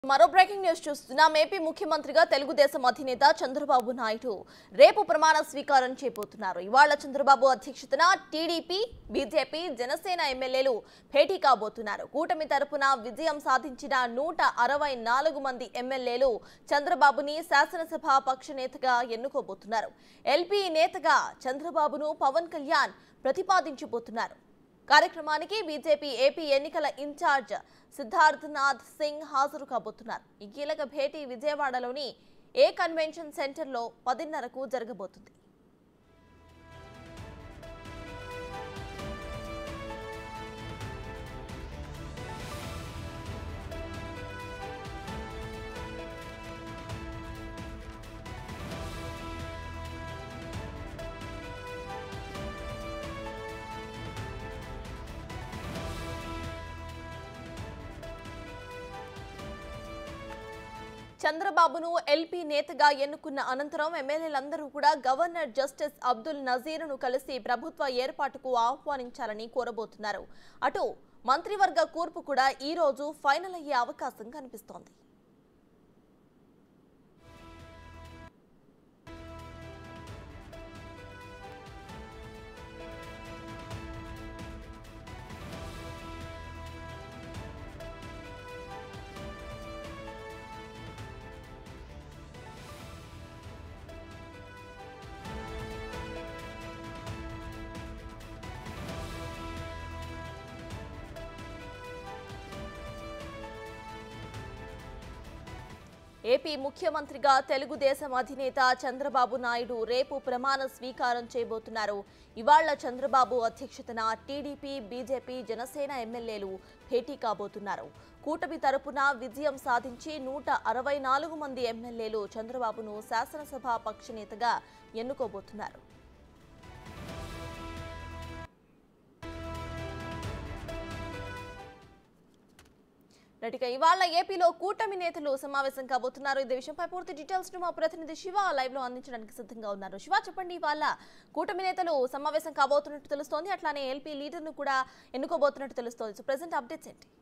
మరో breaking news చూస్తున్నాం AP ముఖ్యమంత్రిగా తెలుగుదేశం అధినేత చంద్రబాబు నాయుడు రేపు ప్రమాణ స్వీకారం చేయబోతున్నారు ఇవాళ చంద్రబాబు అధ్యక్షతన టీడీపీ బీజేపీ జనసేన ఎమ్మెల్యేలు భేటీ కాబోతున్నారు కూటమి తరపున విజయం సాధించిన నూట అరవై నాలుగు మంది ఎమ్మెల్యేలు చంద్రబాబుని శాసనసభ పక్ష నేతగా ఎన్నుకోబోతున్నారు ఎల్పీ నేతగా చంద్రబాబును పవన్ కళ్యాణ్ ప్రతిపాదించబోతున్నారు కార్యక్రమానికి బీజేపీ ఏపీ ఎన్నికల ఇన్ఛార్జ్ సిద్ధార్థనాథ్ సింగ్ హాజరు కాబోతున్నారు ఈ కీలక భేటీ విజయవాడలోని ఏ కన్వెన్షన్ సెంటర్లో పదిన్నరకు జరగబోతుంది చంద్రబాబును ఎల్పీ నేతగా ఎన్నుకున్న అనంతరం ఎమ్మెల్యేలందరూ కూడా గవర్నర్ జస్టిస్ అబ్దుల్ నజీర్ను కలిసి ప్రభుత్వ ఏర్పాటుకు ఆహ్వానించాలని కోరబోతున్నారు అటు మంత్రివర్గ కూర్పు కూడా ఈ రోజు ఫైనల్ అయ్యే అవకాశం కనిపిస్తోంది ఏపీ ముఖ్యమంత్రిగా తెలుగుదేశం అధినేత చంద్రబాబు నాయుడు రేపు ప్రమాణ స్వీకారం చేయబోతున్నారు ఇవాళ్ల చంద్రబాబు అధ్యక్షతన టీడీపీ బీజేపీ జనసేన ఎమ్మెల్యేలు భేటీ కాబోతున్నారు కూటమి తరపున విజయం సాధించి నూట అరవై నాలుగు మంది ఎమ్మెల్యేలు చంద్రబాబును శాసనసభ పక్ష నేతగా ఎన్నుకోబోతున్నారు నటిక ఇవాళ ఏపీలో కూటమి నేతలు సమావేశం కాబోతున్నారు ఇదే విషయంపై పూర్తి డీటెయిల్స్ ను మా ప్రతినిధి శివ లైవ్ లో అందించడానికి సిద్ధంగా ఉన్నారు శివ చెప్పండి ఇవాళ కూటమి నేతలు సమావేశం కాబోతున్నట్టు తెలుస్తోంది అట్లానే ఎల్పీ లీడర్ ను కూడా ఎన్నుకోబోతున్నట్టు తెలుస్తోంది సో ప్రెసెంట్ అప్డేట్స్ ఏంటి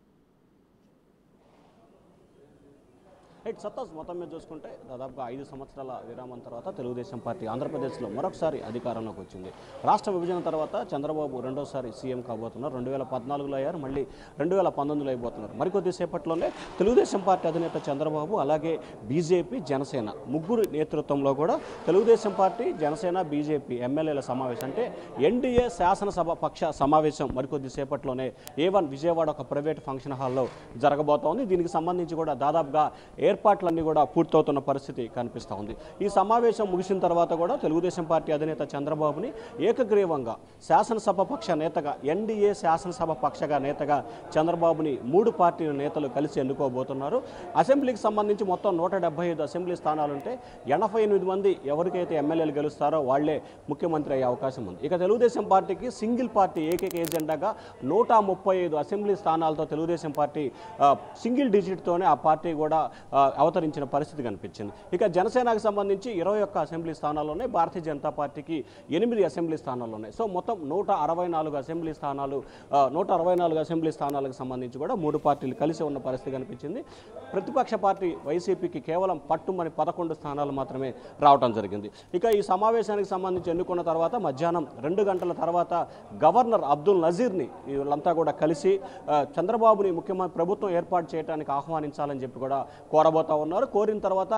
రైట్ సత్తాస్ మొత్తం మీద చూసుకుంటే దాదాపుగా ఐదు సంవత్సరాల విరామం తర్వాత తెలుగుదేశం పార్టీ ఆంధ్రప్రదేశ్లో మరొకసారి అధికారంలోకి వచ్చింది రాష్ట్ర విభజన తర్వాత చంద్రబాబు రెండోసారి సీఎం కాబోతున్నారు రెండు వేల పద్నాలుగులో అయ్యారు మళ్ళీ రెండు వేల పంతొమ్మిదిలో అయిపోతున్నారు మరికొద్ది సేపట్లోనే తెలుగుదేశం పార్టీ అధినేత చంద్రబాబు అలాగే బీజేపీ జనసేన ముగ్గురు నేతృత్వంలో కూడా తెలుగుదేశం పార్టీ జనసేన బీజేపీ ఎమ్మెల్యేల సమావేశం అంటే ఎన్డీఏ శాసనసభ పక్ష సమావేశం మరికొద్ది సేపట్లోనే ఏ వన్ విజయవాడ ఒక ప్రైవేట్ ఫంక్షన్ హాల్లో జరగబోతోంది దీనికి సంబంధించి కూడా దాదాపుగా ఏర్పాట్లన్నీ కూడా పూర్తవుతున్న పరిస్థితి కనిపిస్తూ ఉంది ఈ సమావేశం ముగిసిన తర్వాత కూడా తెలుగుదేశం పార్టీ అధినేత చంద్రబాబుని ఏకగ్రీవంగా శాసనసభ పక్ష నేతగా ఎన్డీఏ శాసనసభ పక్షగా నేతగా చంద్రబాబుని మూడు పార్టీల నేతలు కలిసి ఎన్నుకోబోతున్నారు అసెంబ్లీకి సంబంధించి మొత్తం నూట డెబ్బై ఐదు అసెంబ్లీ స్థానాలుంటే ఎనభై ఎనిమిది మంది ఎవరికైతే ఎమ్మెల్యేలు గెలుస్తారో వాళ్లే ముఖ్యమంత్రి అయ్యే అవకాశం ఉంది ఇక తెలుగుదేశం పార్టీకి సింగిల్ పార్టీ ఏకైక ఎజెండాగా నూట ముప్పై ఐదు అసెంబ్లీ స్థానాలతో తెలుగుదేశం పార్టీ ఆ, సింగిల్ డిజిట్తోనే ఆ పార్టీ కూడా ఆ, అవతరించిన పరిస్థితి కనిపించింది ఇక జనసేనకు సంబంధించి ఇరవై ఒక్క అసెంబ్లీ స్థానాల్లోనే భారతీయ జనతా పార్టీకి ఎనిమిది అసెంబ్లీ స్థానాలు ఉన్నాయి సో మొత్తం నూట అరవై నాలుగు అసెంబ్లీ స్థానాలు ఆ, నూట అరవై నాలుగు అసెంబ్లీ స్థానాలకు సంబంధించి కూడా మూడు పార్టీలు కలిసి ఉన్న పరిస్థితి కనిపించింది ప్రతిపక్ష పార్టీ వైసీపీకి కేవలం పట్టుమని పదకొండు స్థానాలు మాత్రమే రావడం జరిగింది ఇక ఈ సమావేశానికి సంబంధించి ఎన్నుకున్న తర్వాత మధ్యాహ్నం రెండు గంటల తర్వాత గవర్నర్ అబ్దుల్ నజీర్ని వీళ్ళంతా కూడా కలిసి ఆ, చంద్రబాబుని ముఖ్యమంత్రి ప్రభుత్వం ఏర్పాటు చేయడానికి ఆహ్వానించాలని చెప్పి కూడా కోరబోతా ఉన్నారు కోరిన తర్వాత